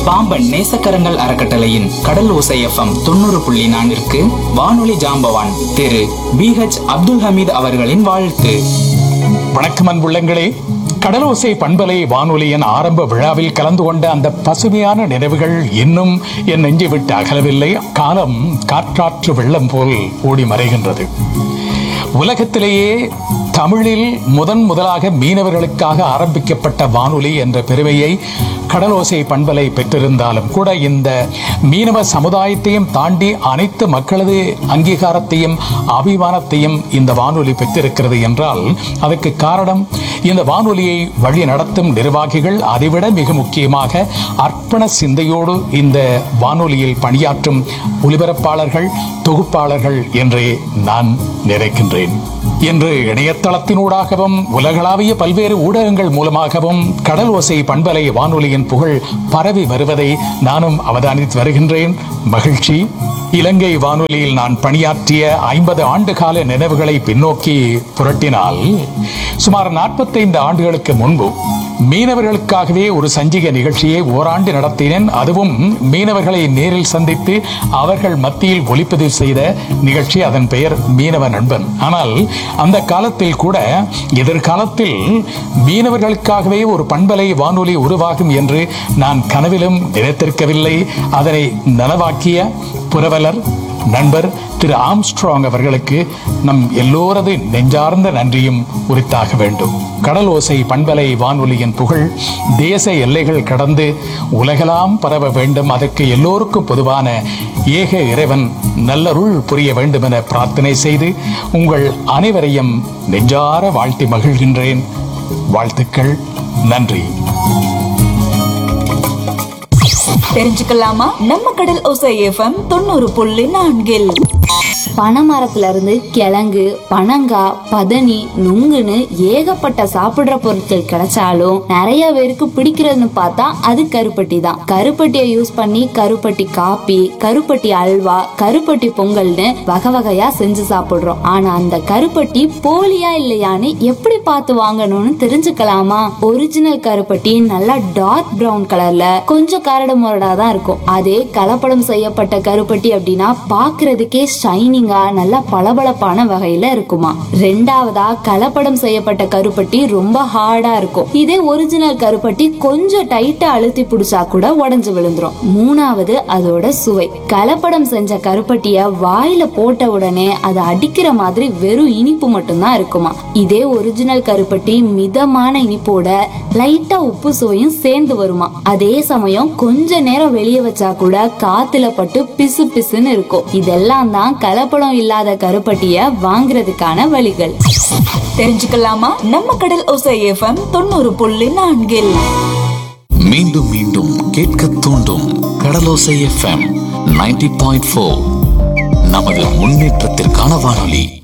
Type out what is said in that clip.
பாம்பன் நேசக்கரங்கள் அறக்கட்டளையின் கடல் ஓசை எஃப்எம் தொண்ணூறு புள்ளி நான்கிற்கு வானொலி ஜாம்பவான் திரு பி ஹெச் அப்துல் ஹமீத் அவர்களின் வாழ்த்து வணக்கம் அன்புள்ளங்களே கடலோசை பண்பலை வானொலியின் ஆரம்ப விழாவில் கலந்து கொண்ட அந்த பசுமையான நினைவுகள் இன்னும் என் நெஞ்சை விட்டு அகலவில்லை காலம் காற்றாற்று வெள்ளம் போல் ஓடி மறைகின்றது உலகத்திலேயே தமிழில் முதன் முதலாக மீனவர்களுக்காக ஆரம்பிக்கப்பட்ட வானொலி என்ற பெருமையை கடலோசை பண்பலை பெற்றிருந்தாலும் கூட இந்த மீனவ சமுதாயத்தையும் தாண்டி அனைத்து மக்களது அங்கீகாரத்தையும் அபிமானத்தையும் இந்த வானொலி பெற்றிருக்கிறது என்றால் அதற்கு காரணம் இந்த வானொலியை வழி நடத்தும் நிர்வாகிகள் அதைவிட மிக முக்கியமாக அர்ப்பண சிந்தையோடு இந்த வானொலியில் பணியாற்றும் ஒலிபரப்பாளர்கள் தொகுப்பாளர்கள் என்றே நான் நினைக்கின்றேன் இன்று இணையதளத்தினூடாகவும் உலகளாவிய பல்வேறு ஊடகங்கள் மூலமாகவும் கடல் ஓசை பண்பலை வானொலியின் புகழ் பரவி வருவதை நானும் அவதானித்து வருகின்றேன் மகிழ்ச்சி இலங்கை வானொலியில் நான் பணியாற்றிய ஐம்பது ஆண்டு கால நினைவுகளை பின்னோக்கி புரட்டினால் சுமார் நாற்பத்தைந்து ஆண்டுகளுக்கு முன்பு மீனவர்களுக்காகவே ஒரு சஞ்சிகை நிகழ்ச்சியை ஓராண்டு நடத்தினேன் அதுவும் மீனவர்களை நேரில் சந்தித்து அவர்கள் மத்தியில் ஒளிப்பதிவு செய்த நிகழ்ச்சி அதன் பெயர் மீனவ நண்பன் ஆனால் அந்த காலத்தில் கூட எதிர்காலத்தில் மீனவர்களுக்காகவே ஒரு பண்பலை வானொலி உருவாகும் என்று நான் கனவிலும் நினைத்திருக்கவில்லை அதனை நனவாக்கிய புரவலர் நண்பர் திரு ஆம்ஸ்ட்ராங் அவர்களுக்கு நம் எல்லோரது நெஞ்சார்ந்த நன்றியும் உரித்தாக வேண்டும் கடல் ஓசை பண்பலை வானொலியின் புகழ் தேச எல்லைகள் கடந்து உலகெல்லாம் பரவ வேண்டும் அதற்கு எல்லோருக்கும் பொதுவான ஏக இறைவன் நல்லருள் புரிய வேண்டும் என பிரார்த்தனை செய்து உங்கள் அனைவரையும் நெஞ்சார வாழ்த்தி மகிழ்கின்றேன் வாழ்த்துக்கள் நன்றி தெரிஞ்சுக்கலாமா நம்ம கடல் ஓசை எஃப்எம் தொண்ணூறு புள்ளி நான்கில் பனைமரத்துல இருந்து கிழங்கு பனங்காய் பதனி நுங்குன்னு ஏகப்பட்ட சாப்பிடுற பொருட்கள் கிடைச்சாலும் நிறைய பேருக்கு பிடிக்கிறதுன்னு பார்த்தா அது கருப்பட்டி தான் கருப்பட்டியை யூஸ் பண்ணி கருப்பட்டி காப்பி கருப்பட்டி அல்வா கருப்பட்டி பொங்கல்னு வகை வகையா செஞ்சு சாப்பிடுறோம் ஆனா அந்த கருப்பட்டி போலியா இல்லையான்னு எப்படி பார்த்து வாங்கணும்னு தெரிஞ்சுக்கலாமா ஒரிஜினல் கருப்பட்டி நல்லா டார்க் பிரவுன் கலர்ல கொஞ்சம் கரடு முரடா தான் இருக்கும் அதே கலப்படம் செய்யப்பட்ட கருப்பட்டி அப்படின்னா பாக்குறதுக்கே ஷைனிங்கா நல்லா பளபளப்பான வகையில இருக்குமா ரெண்டாவதா கலப்படம் செய்யப்பட்ட கருப்பட்டி ரொம்ப ஹார்டா இருக்கும் இதே ஒரிஜினல் கருப்பட்டி கொஞ்சம் டைட்டா அழுத்தி பிடிச்சா கூட உடைஞ்சு விழுந்துரும் மூணாவது அதோட சுவை கலப்படம் செஞ்ச கருப்பட்டிய வாயில போட்ட உடனே அது அடிக்கிற மாதிரி வெறும் இனிப்பு மட்டும்தான் இருக்குமா இதே ஒரிஜினல் கருப்பட்டி மிதமான இனிப்போட லைட்டா உப்பு சுவையும் சேர்ந்து வருமா அதே சமயம் கொஞ்ச நேரம் வெளியே வச்சா கூட காத்துல பட்டு பிசு பிசுன்னு இருக்கும் இதெல்லாம் தான் கலப்படம் இல்லாத கருப்பட்டிய வாங்குறதுக்கான வழிகள் தெரிஞ்சுக்கலாமா நம்ம கடல் ஓசை எஃப்எம் தொண்ணூறு புள்ளி நான்கில் மீண்டும் மீண்டும் கேட்க தூண்டும் Kadalosai FM ninety point four நமது முன்னேற்றத்திற்கான வானொலி